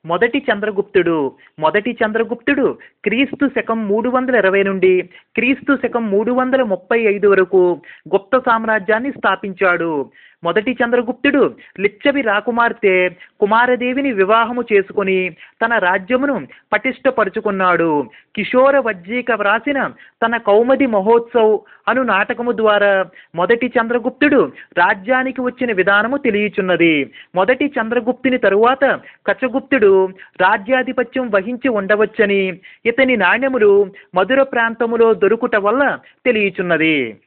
మొదటి చంద్రగుప్తుడు మొదటి చంద్రగుప్తుడు క్రీస్తు శకం మూడు వందల ఇరవై నుండి క్రీస్తు శకం మూడు వందల ముప్పై ఐదు వరకు గుప్త సామ్రాజ్యాన్ని స్థాపించాడు మొదటి చంద్రగుప్తుడు లిచ్చవి రాకుమార్తె కుమారదేవిని వివాహము చేసుకొని తన రాజ్యమును పటిష్టపరుచుకున్నాడు కిషోర వజ్జీక వ్రాసిన తన కౌమది మహోత్సవ్ అను నాటకము ద్వారా మొదటి చంద్రగుప్తుడు రాజ్యానికి వచ్చిన విధానము తెలియచున్నది మొదటి చంద్రగుప్తుని తరువాత కచగుప్తుడు రాజ్యాధిపత్యం వహించి ఉండవచ్చని ఇతని నాణ్యములు మధుర ప్రాంతములో దొరుకుట వల్ల తెలియచున్నది